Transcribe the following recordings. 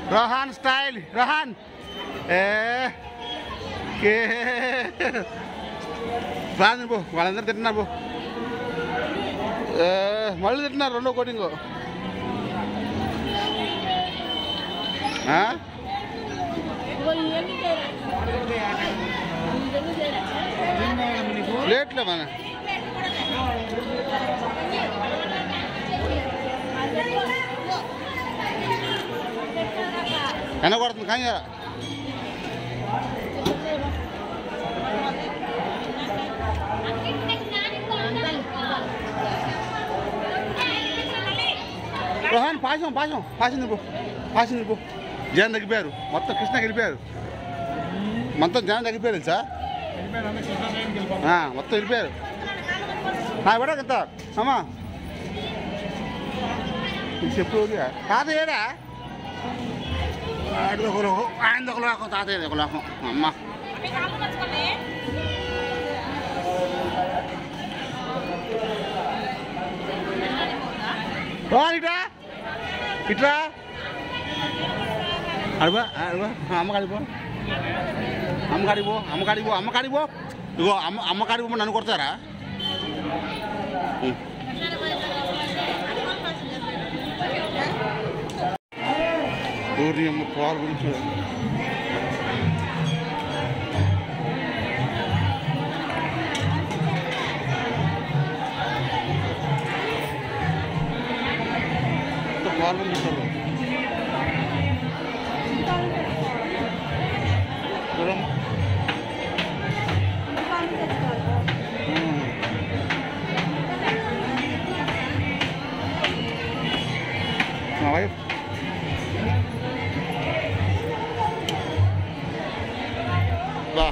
రోహాన్ style రోహాన్ ఏ కే రాదు పో వాళ్ళందరూ తింటున్నారు పో ఏ, మళ్ళీ తింటున్నారు రెండో కోటింగ్ ప్లేట్లే మన ఎండ కొడుతుంది కానీ జరా. రోహన్ పాశం పాశం పాశం నింపు పాశం నింపు జనం తగ్గిపోయారు మొత్తం కృష్ణ వెళ్ళిపోయారు మొత్తం జనం తగ్గిపోయారు తెలుసా ఆ, మొత్తం వెళ్ళిపోయారు నా కూడా ఎంత అమ్మా నీకు చెప్పు ఓకే. తాత ఏడా ఆడిది ఒక లోకం ఆయన ఒక లోకం తాత ఏది ఒక లోకం అమ్మ రోహన్ ఇట్రా ఇట్రా అడిపో అడిపో అమ్మ కాడిపో అమ్మ కాడిపో అమ్మ కాడిపో అమ్మ కాడిపో ఇగో అమ్మ అమ్మ కాడిపో నన్ను కొడతారా ఉం. ఊరి అమ్మ పాలు గురించి పాలు గురించి చూడమ్మా ఉం. మా వైఫ్ బా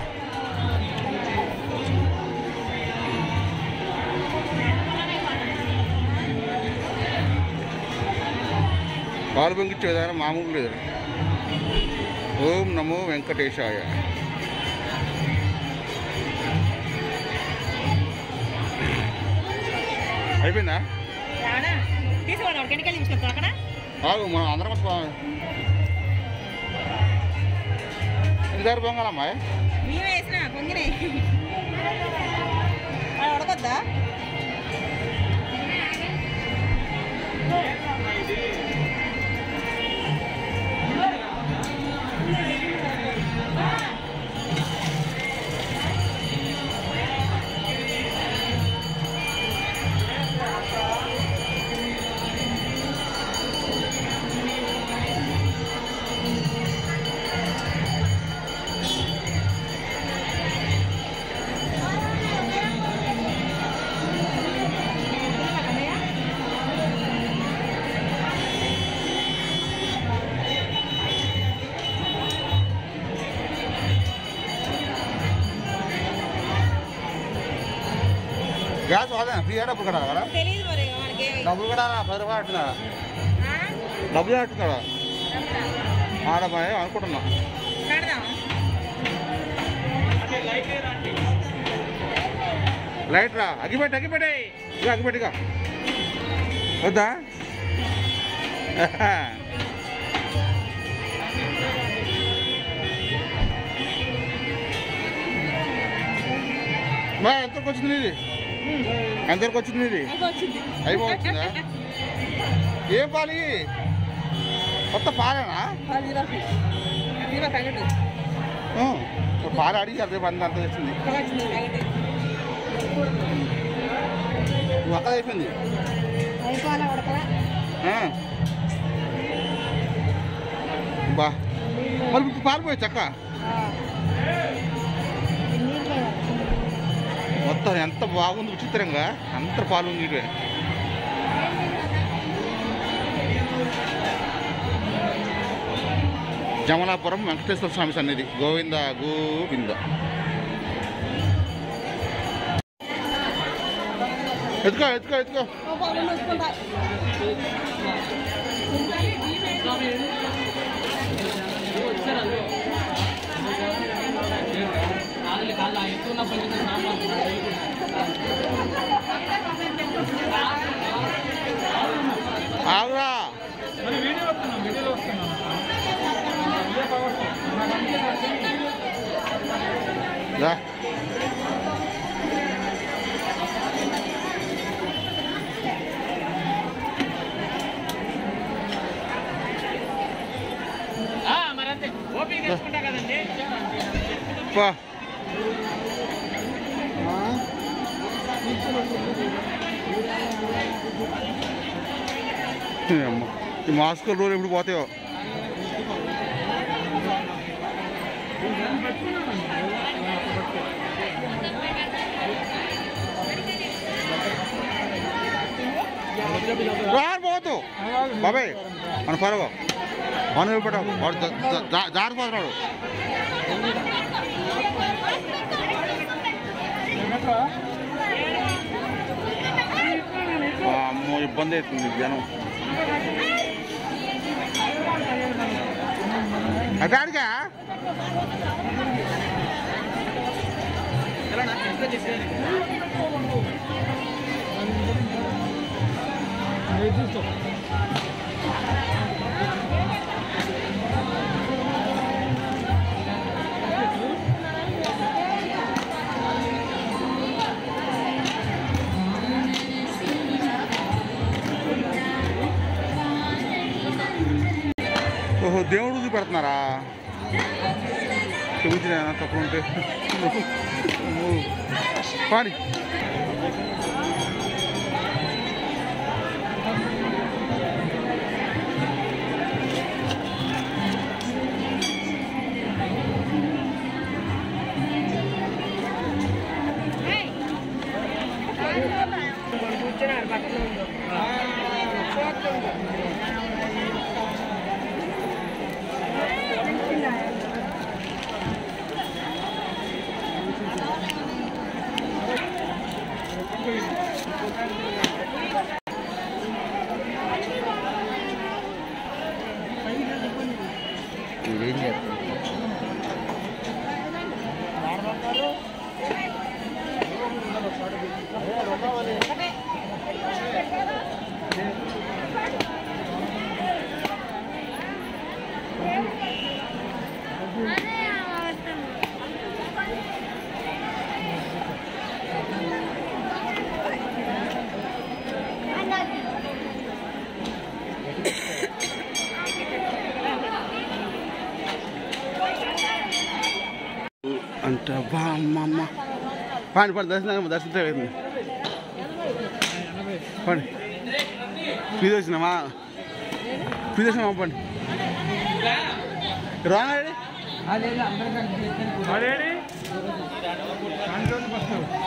పాలు పొంగిచ్చే విధానం మామూలు లేదు ఓం నమో వెంకటేశాయ అయిపోయిందా తీసుకోండి వాడికి ఎన్నికలు తీసుకొస్తాం అక్కడ ఆగు మనం అందరం పోవాలి ఎన్నిసార్లు పొంగాలమ్మా మేము వేసిన పొంగినాయి అది ఉడకొద్దా గ్యాస్ అదే ఫ్రీ డబ్బులు కట్టాలి కదా తెలియదు మరి మనకి డబ్బులు కట్టాలా పది రూపాయలు అంటున్నారా డబ్బులు కట్టున్నారా ఆడమ్మాయి అనుకుంటున్నా కడదాం లైట్ రా అగ్గిపెట్టి అగ్గిపెట్టి ఇక అగ్గిపెట్టిగా వద్దా మా ఎంతకు వచ్చింది ఇది ఎంతకు వచ్చింది ఇది వచ్చింది అయిపోవచ్చిందా ఏం పాలి కొత్త పాలేనా జీరో జీరో ప్యాకెట్ ఆ, పాలు అడిగి అదే బంద అంత తెచ్చింది ఇక్కడ వచ్చింది ప్యాకెట్ నువ్వు అక్కడ అయిపోయింది అయిపోవాలా ఉడకలా ఆ. బా మరి ఇప్పుడు పారిపోయి చక్క మొత్తం ఎంత బాగుంది విచిత్రంగా అంత పాలు నీటే జమలాపురం వెంకటేశ్వర స్వామి సన్నిధి గోవింద గోవింద ఎత్తుకో ఎత్తుకో ఎత్తుకో ఆగురా రా మరంతే ఓపిక తెచ్చుకుంటా కదండి పా అమ్మ ఈ మాస్కో రోజు ఎప్పుడు పోతాయో రాను పోతు బాబాయ్ మన పరవ మన పెట్టావు వాడు జా- జా- జా- జారిపోతున్నాడు అమ్మో ఇబ్బంది అవుతుంది జనం అక్కడికా ఓహో దేవుడు చూపెడుతున్నారా క్షమించిన తక్కువ ఉంటే ఓ, పాడి కూర్చున్నారు బట్టలు ఏం చేస్తారు అంట బా అమ్మ అమ్మ పాండి పండి దర్శనం దర్శనం అయింది పండి ఫ్రీ దర్శనమా ఫ్రీ దర్శనం పండి రాంగ్ అదేంటి